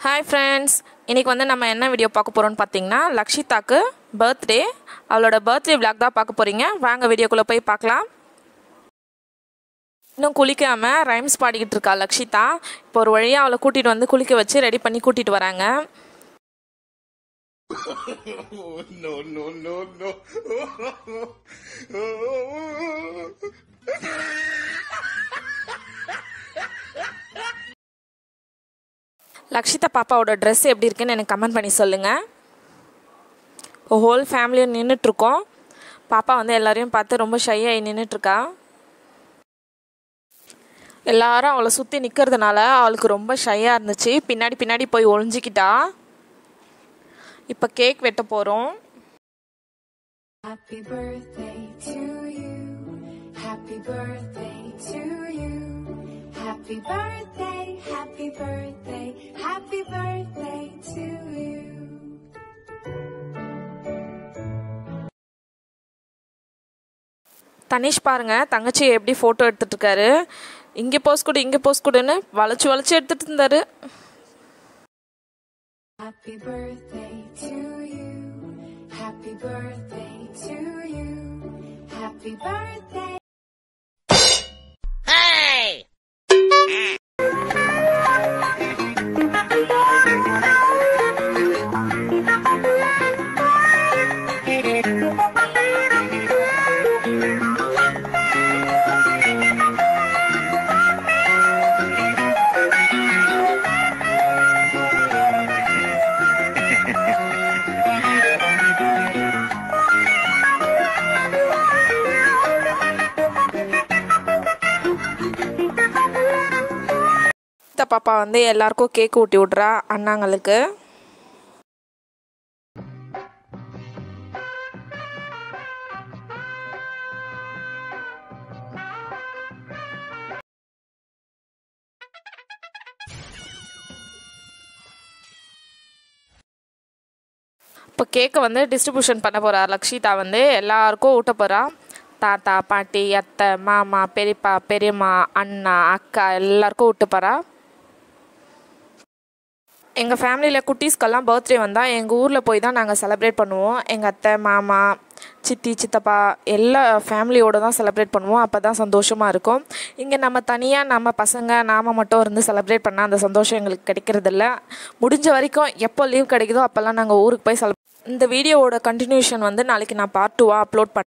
Hi friends இன்றைக்கி வந்து நம்ம என்ன வீடியோ பார்க்க போகிறோம்னு பார்த்தீங்கன்னா லக்ஷிதாக்கு பர்த்டே அவளோட பர்த்டே vlog தான் பார்க்க போகிறீங்க வாங்க வீடியோக்குள்ளே போய் பார்க்கலாம் இன்னும் குளிக்காமல் ரைம்ஸ் பாடிக்கிட்டு இருக்கா லக்ஷிதா இப்போ ஒரு வழியாக அவளை கூட்டிகிட்டு வந்து குளிக்க வச்சு ரெடி பண்ணி கூட்டிகிட்டு வராங்க Oh, no, no, no, no. Lakshitha பாப்பாவோட ட்ரெஸ் எப்படி இருக்குன்னு எனக்கு கமெண்ட் பண்ணி சொல்லுங்கள் இப்போ ஹோல் ஃபேமிலியும் நின்றுட்டுருக்கோம் பாப்பா வந்து எல்லாரையும் பார்த்து ரொம்ப ஷையாகி நின்றுட்டுருக்கா எல்லாரும் அவளை சுற்றி நிற்கிறதுனால அவளுக்கு ரொம்ப ஷையாக இருந்துச்சு பின்னாடி பின்னாடி போய் ஒளிஞ்சிக்கிட்டா இப்போ கேக் வெட்ட போகிறோம் Happy birthday to you. Happy birthday to you. Happy birthday, happy birthday, happy birthday to you. Tanishq பாருங்க தங்கச்சி எப்படி ஃபோட்டோ எடுத்துட்டு இருக்காரு இங்கே போஸ் கொடு இங்கே போஸ் கொடுன்னு வளைச்சு வளைச்சு எடுத்துட்டு இருந்தாரு Happy birthday to you. Happy birthday to you. Happy birthday. இந்த பாப்பா வந்து எல்லாருக்கும் கேக் ஊட்டி விட்றா அண்ணாங்களுக்கு இப்போ கேக்கை வந்து டிஸ்ட்ரிபியூஷன் பண்ண போகிறா லக்ஷிதா வந்து எல்லாருக்கும் ஊட்ட போகிறா தாத்தா பாட்டி அத்தை மாமா பெரியப்பா பெரியம்மா அண்ணா அக்கா எல்லாருக்கும் ஊட்ட போகிறா எங்கள் ஃபேமிலியில் குட்டீஸ்க்கெல்லாம் பர்த்டே வந்தால் எங்கள் ஊரில் போய் தான் நாங்கள் செலிப்ரேட் பண்ணுவோம் எங்கள் அத்தை மாமா சித்தி சித்தப்பா எல்லா ஃபேமிலியோடு தான் செலிப்ரேட் பண்ணுவோம் அப்போ தான் சந்தோஷமாக இருக்கும் இங்கே நம்ம தனியாக நம்ம பசங்க நாம மட்டும் இருந்து செலிப்ரேட் பண்ணால் அந்த சந்தோஷம் எங்களுக்கு கிடைக்கிறதில்ல முடிஞ்ச வரைக்கும் எப்போ லீவ் கிடைக்குதோ அப்போல்லாம் நாங்கள் ஊருக்கு போய் செலிப் இந்த வீடியோவோட கண்டினியூஷன் வந்து நாளைக்கு நான் பார்ட் டூவாக அப்லோட் பண்ண